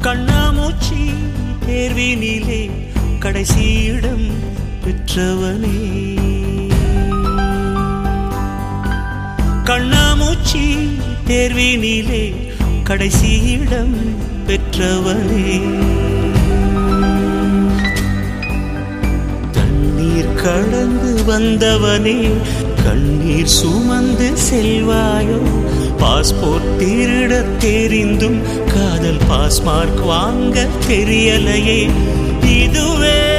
கண்ணாமூச்சி தேர்வினிலே கடைசி இடம் பெற்றவனே கண்ணாமூச்சி தேர்வினிலே கடைசி இடம் பெற்றவனே தண்ணீர் கடந்து வந்தவனே கண்ணீர் சுமந்து செல்வாயோ பாஸ்போர்ட் திருட தெரிந்தும் காதல் பாஸ்மார்க் வாங்க தெரியலையே இதுவே